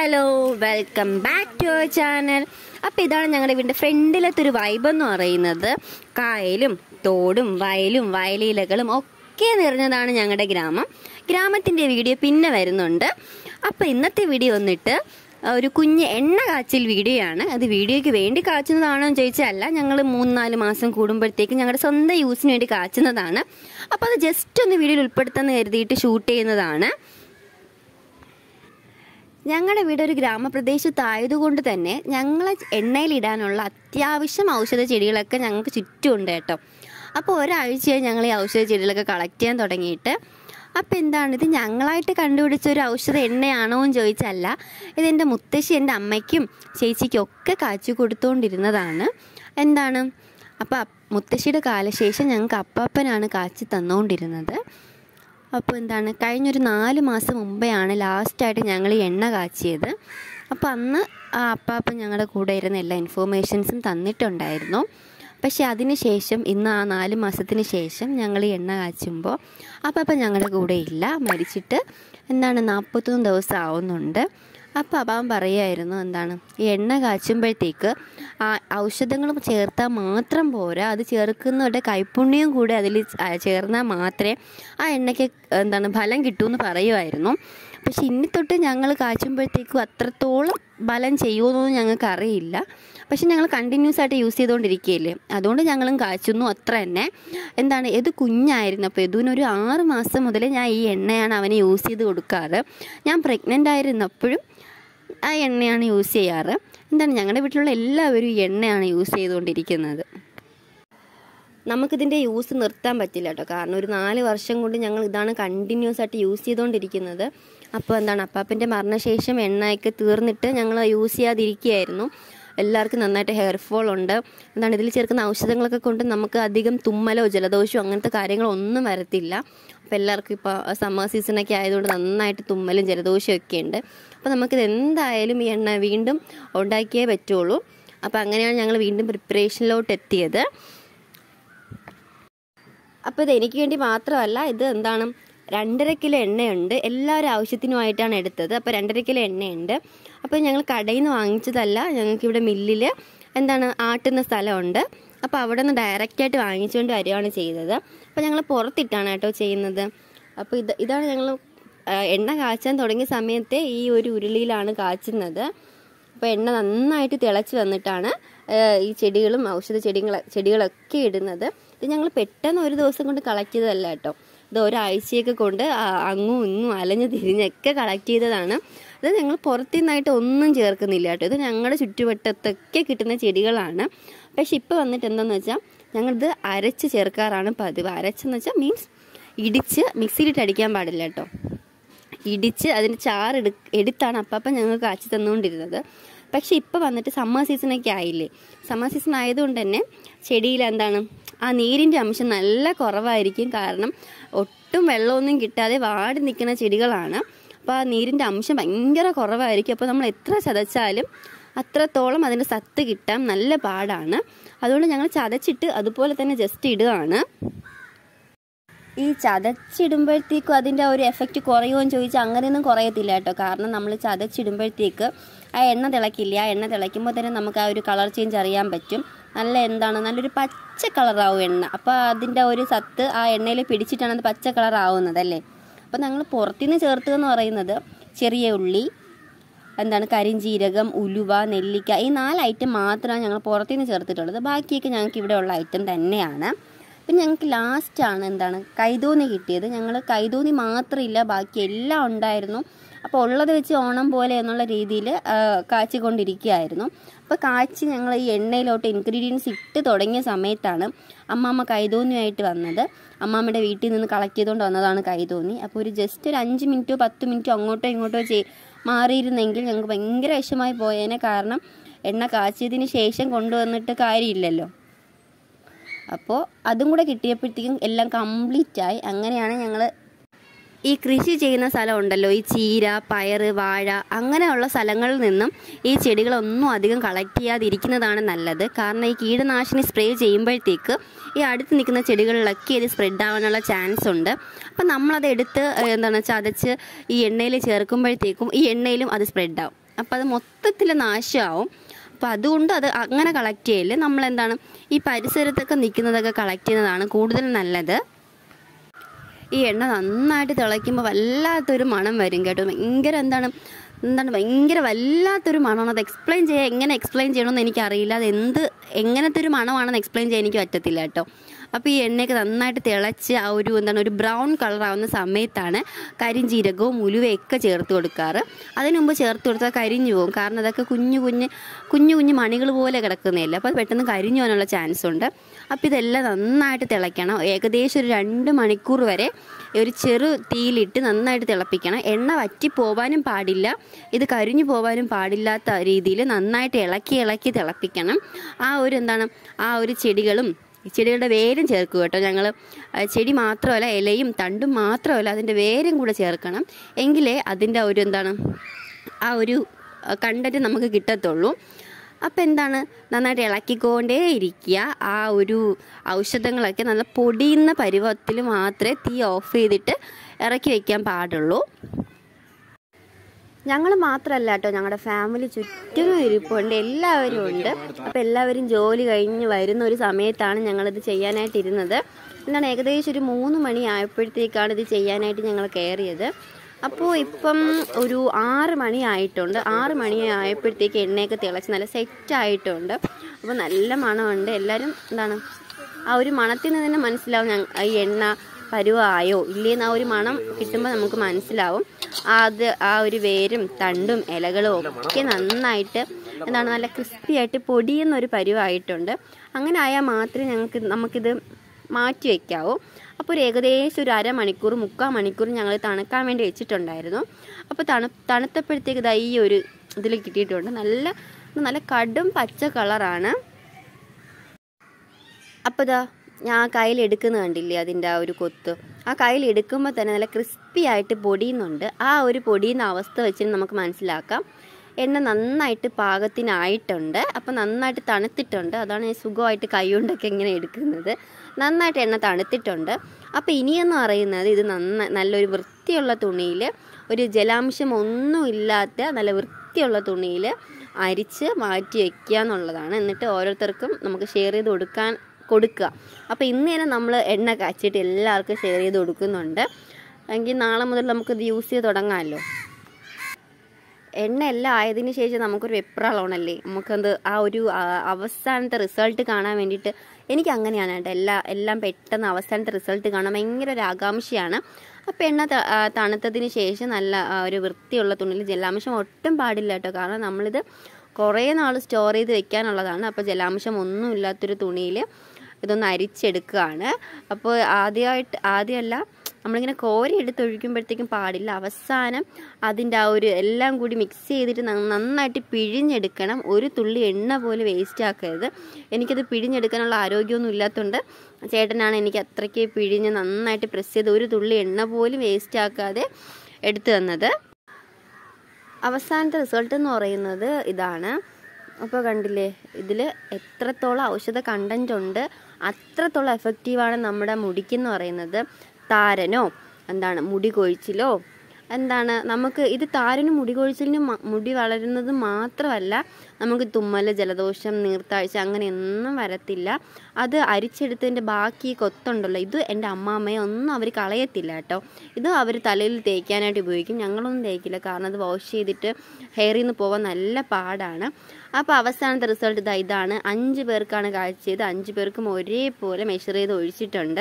hello welcome back to our channel അപ്പോൾ ഇതാണ് ഞങ്ങളുടെ വീടിൻ്റെ ഫ്രണ്ടിലത്തെ ഒരു വൈബ് എന്ന് പറയുന്നത് കായലും തോടും വയലും വയലിലകളും ഒക്കെ നിറഞ്ഞതാണ് ഞങ്ങളുടെ ഗ്രാമം ഗ്രാമത്തിൻ്റെ വീഡിയോ പിന്നെ വരുന്നുണ്ട് അപ്പോൾ ഇന്നത്തെ വീഡിയോ വന്നിട്ട് ഒരു കുഞ്ഞ് എണ്ണ കാച്ചിൽ വീഡിയോ ആണ് അത് വീഡിയോയ്ക്ക് വേണ്ടി കാച്ചുന്നതാണോ എന്ന് ചോദിച്ചാൽ അല്ല ഞങ്ങൾ മൂന്ന് നാല് മാസം കൂടുമ്പോഴത്തേക്ക് ഞങ്ങളുടെ സ്വന്തം യൂസിന് വേണ്ടി കാച്ചുന്നതാണ് അപ്പോൾ അത് ജസ്റ്റ് ഒന്ന് വീഡിയോയിൽ ഉൾപ്പെടുത്താമെന്ന് കരുതിയിട്ട് ഷൂട്ട് ചെയ്യുന്നതാണ് ഞങ്ങളുടെ വീട് ഒരു ഗ്രാമപ്രദേശത്തായതുകൊണ്ട് തന്നെ ഞങ്ങൾ എണ്ണയിലിടാനുള്ള അത്യാവശ്യം ഔഷധ ചെടികളൊക്കെ ഞങ്ങൾക്ക് ചുറ്റുമുണ്ട് കേട്ടോ അപ്പോൾ ഒരാഴ്ചയായി ഞങ്ങൾ ഈ ഔഷധ ചെടികളൊക്കെ കളക്ട് ചെയ്യാൻ തുടങ്ങിയിട്ട് അപ്പോൾ എന്താണ് ഇത് ഞങ്ങളായിട്ട് കണ്ടുപിടിച്ച ഒരു ഔഷധ എണ്ണയാണോ എന്ന് ചോദിച്ചല്ല ഇതെൻ്റെ മുത്തശ്ശി എൻ്റെ അമ്മയ്ക്കും ചേച്ചിക്കും ഒക്കെ കാച്ചി കൊടുത്തുകൊണ്ടിരുന്നതാണ് എന്താണ് അപ്പോൾ മുത്തശ്ശിയുടെ കാലശേഷം ഞങ്ങൾക്ക് അപ്പാപ്പനാണ് കാച്ചി തന്നുകൊണ്ടിരുന്നത് അപ്പോൾ എന്താണ് കഴിഞ്ഞൊരു നാല് മാസം മുമ്പെയാണ് ലാസ്റ്റായിട്ട് ഞങ്ങൾ ഈ എണ്ണ കാച്ചിയത് അപ്പോൾ അന്ന് ആ അപ്പാപ്പൻ ഞങ്ങളുടെ കൂടെ ഇരുന്ന എല്ലാ ഇൻഫോർമേഷൻസും തന്നിട്ടുണ്ടായിരുന്നു പക്ഷേ അതിന് ശേഷം ഇന്ന് ആ നാല് മാസത്തിന് ശേഷം ഞങ്ങൾ ഈ എണ്ണ കാച്ചുമ്പോൾ അപ്പാപ്പൻ ഞങ്ങളുടെ കൂടെ ഇല്ല മരിച്ചിട്ട് എന്താണ് നാൽപ്പത്തൊന്ന് ദിവസം ആവുന്നുണ്ട് അപ്പോൾ അപ്പാവൻ പറയുമായിരുന്നു എന്താണ് ഈ എണ്ണ കാച്ചുമ്പോഴത്തേക്ക് ആ ഔഷധങ്ങൾ ചേർത്താൽ മാത്രം പോരാ അത് ചേർക്കുന്നവരുടെ കൈപ്പുണ്യം കൂടെ അതിൽ ചേർന്നാൽ മാത്രമേ ആ എണ്ണയ്ക്ക് എന്താണ് ഫലം കിട്ടുമെന്ന് പറയുമായിരുന്നു പക്ഷെ ഇനി തൊട്ട് ഞങ്ങൾ കാച്ചുമ്പോഴത്തേക്കും അത്രത്തോളം ഫലം ചെയ്യുമെന്നൊന്നും ഞങ്ങൾക്ക് അറിയില്ല പക്ഷെ ഞങ്ങൾ കണ്ടിന്യൂസ് ആയിട്ട് യൂസ് ചെയ്തുകൊണ്ടിരിക്കുകയല്ലേ അതുകൊണ്ട് ഞങ്ങളും കാച്ചുന്നു അത്ര തന്നെ എന്താണ് ഇത് കുഞ്ഞായിരുന്നു അപ്പോൾ യദുവിനൊരു ആറ് മാസം മുതൽ ഞാൻ ഈ എണ്ണയാണ് അവന് യൂസ് ചെയ്ത് കൊടുക്കാറ് ഞാൻ പ്രഗ്നൻ്റ് ആയിരുന്നപ്പോഴും ആ എണ്ണയാണ് യൂസ് ചെയ്യാറ് എന്താണ് ഞങ്ങളുടെ വീട്ടിലുള്ള എല്ലാവരും ഈ എണ്ണയാണ് യൂസ് ചെയ്തുകൊണ്ടിരിക്കുന്നത് നമുക്കിതിൻ്റെ യൂസ് നിർത്താൻ പറ്റില്ല കേട്ടോ കാരണം ഒരു നാല് വർഷം കൊണ്ട് ഞങ്ങൾ ഇതാണ് കണ്ടിന്യൂസ് ആയിട്ട് യൂസ് ചെയ്തുകൊണ്ടിരിക്കുന്നത് അപ്പോൾ എന്താണ് അപ്പാപ്പൻ്റെ മരണശേഷം എണ്ണയൊക്കെ തീർന്നിട്ട് ഞങ്ങൾ യൂസ് ചെയ്യാതിരിക്കുകയായിരുന്നു എല്ലാവർക്കും നന്നായിട്ട് ഹെയർ ഫോൾ ഉണ്ട് എന്താണ് ഇതിൽ ചേർക്കുന്ന ഔഷധങ്ങളൊക്കെ കൊണ്ട് നമുക്ക് അധികം തുമ്മലോ ജലദോഷമോ അങ്ങനത്തെ കാര്യങ്ങളൊന്നും വരത്തില്ല അപ്പോൾ എല്ലാവർക്കും ഇപ്പോൾ സമ്മർ സീസണൊക്കെ ആയതുകൊണ്ട് നന്നായിട്ട് തുമ്മലും ജലദോഷവും ഒക്കെ ഉണ്ട് അപ്പോൾ നമുക്കിത് എന്തായാലും ഈ എണ്ണ വീണ്ടും ഉണ്ടാക്കിയേ പറ്റുള്ളൂ അപ്പോൾ അങ്ങനെയാണ് ഞങ്ങൾ വീണ്ടും പ്രിപ്പറേഷനിലോട്ട് എത്തിയത് അപ്പോൾ ഇത് എനിക്ക് വേണ്ടി മാത്രമല്ല ഇത് എന്താണ് രണ്ടര കിലോ എണ്ണയുണ്ട് എല്ലാവരും ആവശ്യത്തിനുമായിട്ടാണ് എടുത്തത് അപ്പോൾ രണ്ടര കിലോ എണ്ണയുണ്ട് അപ്പോൾ ഞങ്ങൾ കടയിൽ നിന്ന് വാങ്ങിച്ചതല്ല ഞങ്ങൾക്കിവിടെ മില്ലിൽ എന്താണ് ആട്ടുന്ന സ്ഥലമുണ്ട് അപ്പോൾ അവിടെ നിന്ന് ഡയറക്റ്റായിട്ട് വാങ്ങിച്ചുകൊണ്ട് വരികയാണ് ചെയ്തത് അപ്പോൾ ഞങ്ങൾ പുറത്തിട്ടാണ് കേട്ടോ ചെയ്യുന്നത് അപ്പോൾ ഇത് ഇതാണ് ഞങ്ങൾ എണ്ണ കാച്ചാൻ തുടങ്ങിയ സമയത്തെ ഈ ഒരു ഉരുളിയിലാണ് കാച്ചുന്നത് അപ്പോൾ എണ്ണ നന്നായിട്ട് തിളച്ച് വന്നിട്ടാണ് ഈ ചെടികളും ഔഷധ ചെടികൾ ചെടികളൊക്കെ ഇടുന്നത് ഇത് ഞങ്ങൾ പെട്ടെന്ന് ഒരു ദിവസം കൊണ്ട് കളക്ട് ചെയ്തതല്ല കേട്ടോ ഇത് ഒരാഴ്ചയൊക്കെ കൊണ്ട് അങ്ങും ഇങ്ങും അലഞ്ഞ് തിരിഞ്ഞൊക്കെ കളക്ട് ചെയ്തതാണ് ഇത് ഞങ്ങൾ പുറത്തുനിന്നായിട്ട് ഒന്നും ചേർക്കുന്നില്ല കേട്ടോ ഇത് ഞങ്ങളുടെ ചുറ്റുവട്ടത്തൊക്കെ കിട്ടുന്ന ചെടികളാണ് പക്ഷെ ഇപ്പോൾ വന്നിട്ട് എന്താണെന്ന് വെച്ചാൽ ഞങ്ങളിത് അരച്ച് ചേർക്കാറാണ് പതിവ് അരച്ചെന്ന് വെച്ചാൽ മീൻസ് ഇടിച്ച് മിക്സിയിലിട്ട് അടിക്കാൻ പാടില്ല കേട്ടോ ഇടിച്ച് അതിന് ചാറ് എടു എടുത്താണ് അപ്പപ്പം ഞങ്ങൾക്ക് കാച്ചി തന്നുകൊണ്ടിരുന്നത് പക്ഷെ ഇപ്പോൾ വന്നിട്ട് സമ്മർ സീസണൊക്കെ ആയില്ലേ സമ്മർ സീസൺ ആയതുകൊണ്ട് തന്നെ ചെടിയിൽ എന്താണ് ആ നീരിൻ്റെ അംശം നല്ല കുറവായിരിക്കും കാരണം ഒട്ടും വെള്ളമൊന്നും കിട്ടാതെ വാടി നിൽക്കുന്ന ചെടികളാണ് അപ്പോൾ ആ നീരിൻ്റെ അംശം ഭയങ്കര കുറവായിരിക്കും അപ്പോൾ നമ്മൾ എത്ര ചതച്ചാലും അത്രത്തോളം അതിൻ്റെ സത്ത് കിട്ടാൻ നല്ല പാടാണ് അതുകൊണ്ട് ഞങ്ങൾ ചതച്ചിട്ട് അതുപോലെ തന്നെ ജസ്റ്റ് ഇടുകയാണ് ഈ ചതച്ചിടുമ്പോഴത്തേക്കും അതിൻ്റെ ഒരു എഫക്റ്റ് കുറയുമോ എന്ന് ചോദിച്ചാൽ അങ്ങനെയൊന്നും കുറയത്തില്ല കേട്ടോ കാരണം നമ്മൾ ചതച്ചിടുമ്പോഴത്തേക്ക് ആ എണ്ണ തിളക്കില്ല ആ എണ്ണ തിളയ്ക്കുമ്പോൾ തന്നെ നമുക്ക് ആ ഒരു കളർ ചേഞ്ച് അറിയാൻ പറ്റും നല്ല എന്താണ് നല്ലൊരു പച്ച കളറാവും എണ്ണ അപ്പോൾ അതിൻ്റെ ഒരു സത്ത് ആ എണ്ണയിൽ പിടിച്ചിട്ടാണ് അത് പച്ച കളർ ആവുന്നത് അല്ലേ അപ്പോൾ ഞങ്ങൾ പുറത്തുനിന്ന് ചേർത്തുക എന്ന് പറയുന്നത് ചെറിയ ഉള്ളി എന്താണ് കരിഞ്ചീരകം ഉലുവ നെല്ലിക്ക ഈ നാല് ഐറ്റം മാത്രമാണ് ഞങ്ങൾ പുറത്തുനിന്ന് ചേർത്തിട്ടുള്ളത് ബാക്കിയൊക്കെ ഞങ്ങൾക്ക് ഇവിടെ ഉള്ള ഐറ്റം തന്നെയാണ് പിന്നെ ഞങ്ങൾക്ക് ലാസ്റ്റാണ് എന്താണ് കൈതോന്നി കിട്ടിയത് ഞങ്ങൾ കൈതോന്നി മാത്രമില്ല ബാക്കി എല്ലാം ഉണ്ടായിരുന്നു അപ്പോൾ ഉള്ളത് വെച്ച് ഓണം പോലെ എന്നുള്ള രീതിയിൽ കാച്ചിക്കൊണ്ടിരിക്കുകയായിരുന്നു അപ്പോൾ കാച്ചി ഞങ്ങൾ ഈ എണ്ണയിലോട്ട് ഇൻഗ്രീഡിയൻസ് ഇട്ട് തുടങ്ങിയ സമയത്താണ് അമ്മാമ്മ കൈതോന്നിയായിട്ട് വന്നത് അമ്മാമ്മയുടെ വീട്ടിൽ നിന്ന് കളക്ട് ചെയ്തുകൊണ്ട് വന്നതാണ് കൈതോന്നി അപ്പോൾ ഒരു ജസ്റ്റ് ഒരു അഞ്ച് മിനിറ്റോ പത്ത് മിനിറ്റോ അങ്ങോട്ടോ ഇങ്ങോട്ടോ ചെയ് മാറിയിരുന്നെങ്കിൽ ഞങ്ങൾക്ക് ഭയങ്കര വിഷമായി പോയേനെ കാരണം എണ്ണ കാച്ചിയതിന് ശേഷം കൊണ്ടുവന്നിട്ട് കാര്യമില്ലല്ലോ അപ്പോൾ അതും കൂടെ കിട്ടിയപ്പോഴത്തേക്കും എല്ലാം കംപ്ലീറ്റ് ആയി അങ്ങനെയാണ് ഞങ്ങൾ ഈ കൃഷി ചെയ്യുന്ന സ്ഥലം ഉണ്ടല്ലോ ഈ ചീര പയർ വാഴ അങ്ങനെയുള്ള സ്ഥലങ്ങളിൽ നിന്നും ഈ ചെടികളൊന്നും അധികം കളക്ട് ചെയ്യാതിരിക്കുന്നതാണ് നല്ലത് കാരണം ഈ കീടനാശിനി സ്പ്രേ ചെയ്യുമ്പോഴത്തേക്ക് ഈ അടുത്ത് നിൽക്കുന്ന ചെടികളിലൊക്കെ ഇത് സ്പ്രെഡ് ആവാനുള്ള ചാൻസ് ഉണ്ട് അപ്പം നമ്മളത് എടുത്ത് എന്താണ് ചതച്ച് ഈ എണ്ണയിൽ ചേർക്കുമ്പോഴത്തേക്കും ഈ എണ്ണയിലും അത് സ്പ്രെഡ് ആവും അപ്പോൾ അത് മൊത്തത്തിൽ നാശമാവും അപ്പോൾ അതുകൊണ്ട് അത് അങ്ങനെ കളക്ട് ചെയ്യല് നമ്മളെന്താണ് ഈ പരിസരത്തൊക്കെ നിൽക്കുന്നതൊക്കെ കളക്ട് ചെയ്യുന്നതാണ് കൂടുതൽ നല്ലത് ഈ എണ്ണ നന്നായിട്ട് തിളയ്ക്കുമ്പോൾ വല്ലാത്തൊരു മണം വരും കേട്ടോ ഭയങ്കര എന്താണ് എന്താണ് ഭയങ്കര വല്ലാത്തൊരു മണമാണ് അത് എക്സ്പ്ലെയിൻ ചെയ്യാൻ എങ്ങനെ എക്സ്പ്ലെയിൻ ചെയ്യണമെന്ന് എനിക്കറിയില്ല അത് എന്ത് എങ്ങനത്തെ ഒരു മണമാണെന്ന് എക്സ്പ്ലെയിൻ ചെയ്യാൻ എനിക്ക് പറ്റത്തില്ല കേട്ടോ അപ്പോൾ ഈ എണ്ണയൊക്കെ നന്നായിട്ട് തിളച്ച് ആ ഒരു എന്താണ് ഒരു ബ്രൗൺ കളർ ആവുന്ന സമയത്താണ് കരിഞ്ജീരകവും ഉലുവയൊക്കെ ചേർത്ത് കൊടുക്കാറ് അതിന് മുമ്പ് ചേർത്ത് കൊടുത്താൽ കരിഞ്ഞു പോകും കാരണം അതൊക്കെ കുഞ്ഞു കുഞ്ഞ് കുഞ്ഞു കുഞ്ഞു മണികൾ പോലെ കിടക്കുന്നതല്ലേ അപ്പോൾ അത് പെട്ടെന്ന് കരിഞ്ഞു പോകാനുള്ള ചാൻസ് ഉണ്ട് അപ്പോൾ ഇതെല്ലാം നന്നായിട്ട് തിളയ്ക്കണം ഏകദേശം ഒരു രണ്ട് മണിക്കൂർ വരെ ഒരു ചെറു തീയിലിട്ട് നന്നായിട്ട് തിളപ്പിക്കണം എണ്ണ വറ്റി പോവാനും പാടില്ല ഇത് കരിഞ്ഞു പോവാനും പാടില്ലാത്ത രീതിയിൽ നന്നായിട്ട് ഇളക്കി ഇളക്കി തിളപ്പിക്കണം ആ ഒരു എന്താണ് ആ ഒരു ചെടികളും ഈ ചെടികളുടെ വേരും ചേർക്കുക കേട്ടോ ഞങ്ങൾ ചെടി മാത്രമല്ല ഇലയും തണ്ടും മാത്രമല്ല അതിൻ്റെ വേരും കൂടെ ചേർക്കണം എങ്കിലേ അതിൻ്റെ ഒരു എന്താണ് ആ ഒരു കണ്ടൻറ്റ് നമുക്ക് കിട്ടത്തുള്ളൂ അപ്പം എന്താണ് നന്നായിട്ട് ഇളക്കിക്കൊണ്ടേ ഇരിക്കുക ആ ഒരു ഔഷധങ്ങളൊക്കെ നല്ല പൊടിയുന്ന പരുവത്തിൽ മാത്രമേ തീ ഓഫ് ചെയ്തിട്ട് ഇറക്കി വയ്ക്കാൻ പാടുള്ളൂ ഞങ്ങൾ മാത്രമല്ല കേട്ടോ ഞങ്ങളുടെ ഫാമിലി ചുറ്റിനും ഇരിപ്പുണ്ട് എല്ലാവരും ഉണ്ട് അപ്പോൾ എല്ലാവരും ജോലി കഴിഞ്ഞ് വരുന്ന ഒരു സമയത്താണ് ഞങ്ങളിത് ചെയ്യാനായിട്ടിരുന്നത് എന്താണ് ഏകദേശം ഒരു മൂന്ന് മണി ആയപ്പോഴത്തേക്കാണ് ഇത് ചെയ്യാനായിട്ട് ഞങ്ങൾ കയറിയത് അപ്പോൾ ഇപ്പം ഒരു ആറ് മണി ആയിട്ടുണ്ട് ആറ് മണി ആയപ്പോഴത്തേക്ക് എണ്ണയൊക്കെ തിളച്ച് നല്ല സെറ്റ് ആയിട്ടുണ്ട് അപ്പോൾ നല്ല മണമുണ്ട് എല്ലാവരും എന്താണ് ആ ഒരു മണത്തിൽ നിന്ന് തന്നെ മനസ്സിലാവും ഞങ്ങ ഈ എണ്ണ പരുവായോ ഇല്ലേന്ന് ആ ഒരു മണം കിട്ടുമ്പോൾ നമുക്ക് മനസ്സിലാവും അത് ആ ഒരു വേരും തണ്ടും ഇലകളും ഒക്കെ നന്നായിട്ട് എന്താണ് നല്ല ക്രിസ്പി ആയിട്ട് പൊടിയുന്ന ഒരു പരുവായിട്ടുണ്ട് അങ്ങനെ ആയാൽ മാത്രമേ ഞങ്ങൾക്ക് നമുക്കിത് മാറ്റി വയ്ക്കാവൂ അപ്പോൾ ഒരു ഏകദേശം ഒരു അരമണിക്കൂർ മുക്കാൽ മണിക്കൂർ ഞങ്ങൾ തണുക്കാൻ വേണ്ടി വെച്ചിട്ടുണ്ടായിരുന്നു അപ്പോൾ തണു തണുത്തപ്പോഴത്തേക്ക് ഇതാ ഈ ഒരു ഇതിൽ കിട്ടിയിട്ടുണ്ട് നല്ല നല്ല കടും പച്ച കളറാണ് അപ്പോൾ ഇതാ ഞാൻ ആ കയ്യിൽ എടുക്കുന്ന കണ്ടില്ലേ അതിൻ്റെ ആ ഒരു കൊത്ത് ആ കയ്യിൽ എടുക്കുമ്പോൾ തന്നെ നല്ല ക്രിസ്പി ആയിട്ട് പൊടിയുന്നുണ്ട് ആ ഒരു പൊടിയുന്ന അവസ്ഥ വെച്ച് നമുക്ക് മനസ്സിലാക്കാം എണ്ണ നന്നായിട്ട് പാകത്തിനായിട്ടുണ്ട് അപ്പം നന്നായിട്ട് തണുത്തിട്ടുണ്ട് അതാണ് ഞാൻ സുഖമായിട്ട് കൈ കൊണ്ടൊക്കെ ഇങ്ങനെ എടുക്കുന്നത് നന്നായിട്ട് എണ്ണ തണുത്തിട്ടുണ്ട് അപ്പോൾ ഇനിയെന്ന് പറയുന്നത് ഇത് നന്ന നല്ലൊരു വൃത്തിയുള്ള തുണിയിൽ ഒരു ജലാംശം ഒന്നും ഇല്ലാത്ത നല്ല വൃത്തിയുള്ള തുണിയിൽ അരിച്ച് മാറ്റി വയ്ക്കുക എന്നുള്ളതാണ് എന്നിട്ട് ഓരോരുത്തർക്കും നമുക്ക് ഷെയർ ചെയ്ത് കൊടുക്കാൻ കൊടുക്കുക അപ്പോൾ ഇന്ന് തന്നെ നമ്മൾ എണ്ണ കാച്ചിട്ട് എല്ലാവർക്കും ഷെയർ ചെയ്ത് കൊടുക്കുന്നുണ്ട് എങ്കിൽ നാളെ മുതൽ നമുക്കിത് യൂസ് ചെയ്ത് തുടങ്ങാമല്ലോ എണ്ണ എല്ലാം ആയതിനു ശേഷം നമുക്കൊരു വെപ്രാളമാണല്ലേ നമുക്കത് ആ ഒരു ആ, അവസാനത്തെ റിസൾട്ട് കാണാൻ വേണ്ടിയിട്ട് എനിക്ക് അങ്ങനെയാണ് കേട്ടോ എല്ലാ എല്ലാം പെട്ടെന്ന് അവസാനത്തെ റിസൾട്ട് കാണാൻ ഭയങ്കര ഒരു ആകാംക്ഷയാണ് അപ്പോൾ എണ്ണ ത- ആ, തണുത്തതിന് ശേഷം നല്ല ആ, ഒരു വൃത്തിയുള്ള തുണിയിൽ ജലാംശം ഒട്ടും പാടില്ല കേട്ടോ കാരണം നമ്മളിത് കുറേ നാൾ സ്റ്റോർ ചെയ്ത് വെക്കാനുള്ളതാണ് അപ്പോൾ ജലാംശം ഒന്നും ഇല്ലാത്തൊരു തുണിയിൽ ഇതൊന്ന് അരിച്ചെടുക്കുകയാണ് അപ്പോൾ ആദ്യമായിട്ട് ആദ്യമല്ല നമ്മളിങ്ങനെ കോരി എടുത്ത് ഒഴിക്കുമ്പോഴത്തേക്കും പാടില്ല അവസാനം അതിൻ്റെ ആ ഒരു എല്ലാം കൂടി മിക്സ് ചെയ്തിട്ട് ന- നന്നായിട്ട് പിഴിഞ്ഞെടുക്കണം ഒരു തുള്ളി എണ്ണ പോലും വേസ്റ്റ് ആക്കരുത് എനിക്കത് പിഴിഞ്ഞെടുക്കാനുള്ള ആരോഗ്യമൊന്നും ഇല്ലാത്തതുകൊണ്ട് ചേട്ടനാണ് എനിക്ക് അത്രയ്ക്ക് പിഴിഞ്ഞ് നന്നായിട്ട് പ്രസ് ചെയ്ത് ഒരു തുള്ളി എണ്ണ പോലും വേസ്റ്റ് ആക്കാതെ എടുത്തു തന്നത് അവസാനത്തെ റിസൾട്ട് എന്ന് പറയുന്നത് ഇതാണ് അപ്പോൾ കണ്ടില്ലേ ഇതിൽ എത്രത്തോളം ഔഷധ കണ്ടൻ്റ് ഉണ്ട് അത്രത്തോളം എഫക്റ്റീവാണ് നമ്മുടെ മുടിക്കെന്ന് പറയുന്നത് താരനോ എന്താണ് മുടി കൊഴിച്ചിലോ എന്താണ് നമുക്ക് ഇത് താരനും മുടി കൊഴിച്ചിലിനും മ- മുടി വളരുന്നത് മാത്രമല്ല നമുക്ക് തുമ്മൽ ജലദോഷം നീർത്താഴ്ച അങ്ങനെയൊന്നും വരത്തില്ല അത് അരിച്ചെടുത്തതിൻ്റെ ബാക്കി കൊത്തുണ്ടല്ലോ ഇത് എൻ്റെ അമ്മാമ്മയെ ഒന്നും അവർ കളയത്തില്ല കേട്ടോ ഇത് അവർ തലയിൽ തേക്കാനായിട്ട് ഉപയോഗിക്കും ഞങ്ങളൊന്നും തേക്കില്ല കാരണം അത് വാഷ് ചെയ്തിട്ട് ഹെയറിൽ നിന്ന് പോകാൻ നല്ല പാടാണ് അപ്പോൾ അവസാനത്തെ റിസൾട്ട് ഇതാ ഇതാണ് അഞ്ച് പേർക്കാണ് കാഴ്ചയത് അഞ്ച് പേർക്കും ഒരേപോലെ മെഷർ ചെയ്ത് ഒഴിച്ചിട്ടുണ്ട്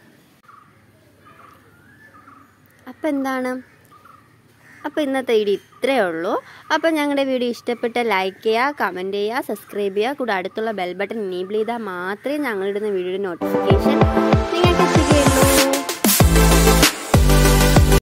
അപ്പം എന്താണ് അപ്പോൾ ഇന്നത്തെ വീഡിയോ ഇത്രയേ ഉള്ളൂ അപ്പോൾ ഞങ്ങളുടെ വീഡിയോ ഇഷ്ടപ്പെട്ട ലൈക്ക് ചെയ്യുക കമൻറ്റ് ചെയ്യുക സബ്സ്ക്രൈബ് ചെയ്യുക കൂടെ അടുത്തുള്ള ബെൽ ബട്ടൺ എനേബിൾ ചെയ്താൽ മാത്രമേ ഞങ്ങളിടുന്ന വീഡിയോയുടെ നോട്ടിഫിക്കേഷൻ നിങ്ങൾക്ക് എത്തുകയുള്ളൂ